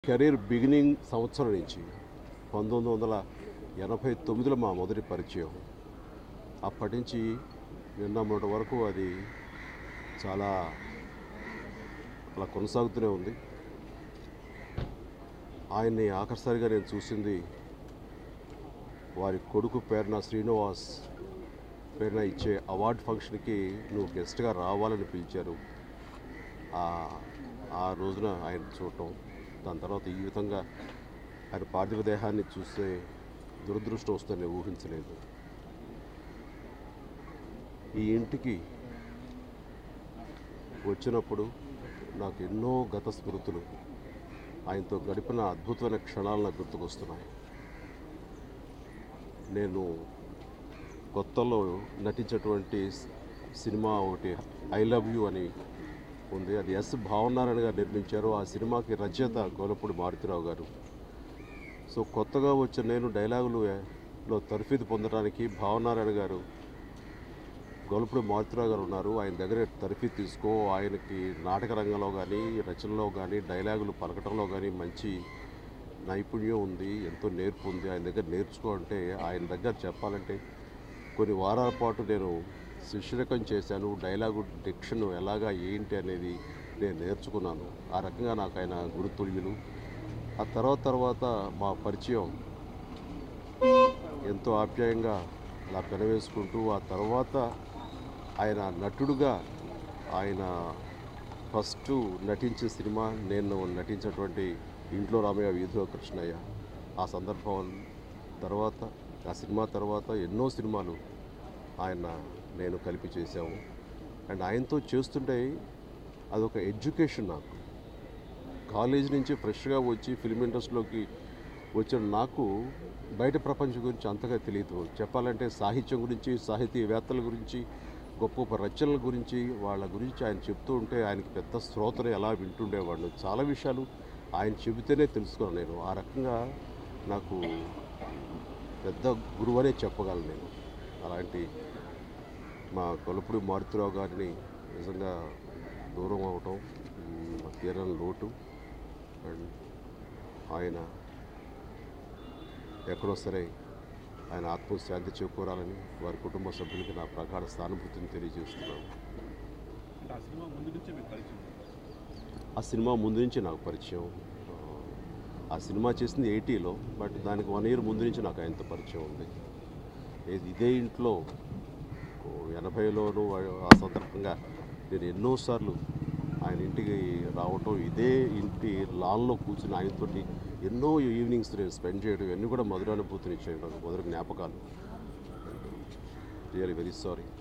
career beginning సంవత్సరం నుంచి పంతొమ్మిది వందల ఎనభై తొమ్మిదిలో మా మొదటి పరిచయం అప్పటి నుంచి నిన్న మొన్నటి వరకు అది చాలా అలా కొనసాగుతూనే ఉంది ఆయన్ని ఆఖరిసారిగా నేను చూసింది వారి కొడుకు పేరున శ్రీనివాస్ పేరున ఇచ్చే అవార్డ్ ఫంక్షన్కి నువ్వు గెస్ట్గా రావాలని పిలిచారు ఆ- ఆ రోజున ఆయన చూడటం దాని తర్వాత ఈ విధంగా ఆయన పార్థివ దేహాన్ని చూస్తే దురదృష్టం వస్తుందని ఊహించలేదు ఈ ఇంటికి వచ్చినప్పుడు నాకు ఎన్నో గత స్మృతులు ఆయనతో గడిపిన అద్భుతమైన క్షణాలు నాకు గుర్తుకొస్తున్నాయి నేను కొత్తలో నటించేటువంటి స్- సినిమా ఒకటి ఐ లవ్ యూ అని ఉంది అది ఎస్ భావనారాయణ గారు నిర్మించారు ఆ సినిమాకి రచయిత గోలపూడి మారుతిరావు గారు సో కొత్తగా వచ్చిన నేను డైలాగులు లో తర్ఫీదు పొందడానికి భావనారాయణ గారు గోలపూడి మారుతిరావు గారు ఉన్నారు ఆయన దగ్గర తర్ఫీదు తీసుకో ఆయనకి నాటక రంగంలో కానీ రచనలో కానీ డైలాగులు పలకటంలో కానీ మంచి నైపుణ్యం ఉంది ఎంతో నేర్పు ఉంది ఆయన దగ్గర నేర్చుకో అంటే ఆయన దగ్గర చెప్పాలంటే కొన్ని వారాల పాటు నేను శిష్యరకం చేశాను డైలాగు డిక్షన్ ఎలాగా ఏంటి అనేది నేను నేర్చుకున్నాను ఆ రకంగా నాకు ఆయన గురుతుల్యులు ఆ తర్వాత తర్వాత మా పరిచయం ఎంతో ఆప్యాయంగా అలా పెనవేసుకుంటూ ఆ తర్వాత ఆయన నటుడుగా ఆయన ఫస్ట్ నటించిన సినిమా నేను నటించినటువంటి ఇంట్లో రామయ్య వీధిలో కృష్ణయ్య ఆ సందర్భం తర్వాత ఆ సినిమా తర్వాత ఎన్నో సినిమాలు ఆయన నేను కలిపి చేశాము అండ్ ఆయనతో చేస్తుంటే అదొక ఎడ్యుకేషన్ నాకు కాలేజ్ నుంచి ఫ్రెష్గా వచ్చి ఫిల్మ్ ఇండస్ట్రీలోకి వచ్చిన నాకు బయట ప్రపంచం గురించి అంతగా తెలియదు చెప్పాలంటే సాహిత్యం గురించి సాహితీవేత్తల గురించి గొప్ప గొప్ప రచనల గురించి వాళ్ళ గురించి ఆయన చెప్తూ ఉంటే ఆయనకి పెద్ద శ్రోతలు ఎలా వింటుండేవాళ్ళు చాలా విషయాలు ఆయన చెబితేనే తెలుసుకున్నాను నేను ఆ రకంగా నాకు పెద్ద గురువు అనే చెప్పగలను నేను అలాంటి మా కొలపుడి మారుతిరావు గారిని నిజంగా దూరం అవటం మ్, తీరని లోటు అండ్ ఆయన ఎక్కడో సరే ఆయన ఆత్మశాంతి చేకూరాలని వారి కుటుంబ సభ్యులకి నా ప్రగాఢ సానుభూతిని తెలియజేస్తున్నాను అంటే ఆ సినిమా ముందు నుంచే మీకు పరిచయం ఆ సినిమా ముందు నుంచి నాకు పరిచయం ఆ, ఆ సినిమా చేసింది ఎయిటీలో బట్ దానికి వన్ ఇయర్ ముందు నుంచి నాకు ఆయనతో పరిచయం ఉంది ఇది- ఇదే ఇంట్లో ఓ ఎనభైలోనూ ఆ సందర్భంగా నేను ఎన్నోసార్లు ఆయన ఇంటికి రావటం ఇదే ఇంటి లాన్లో కూర్చుని ఆయనతోటి ఎన్నో ఈవినింగ్స్ నేను స్పెండ్ చేయడం ఇవన్నీ కూడా మధురానుభూతిని ఇచ్చాయి నాకు మధుర జ్ఞాపకాలు రియలీ వెరీ సారీ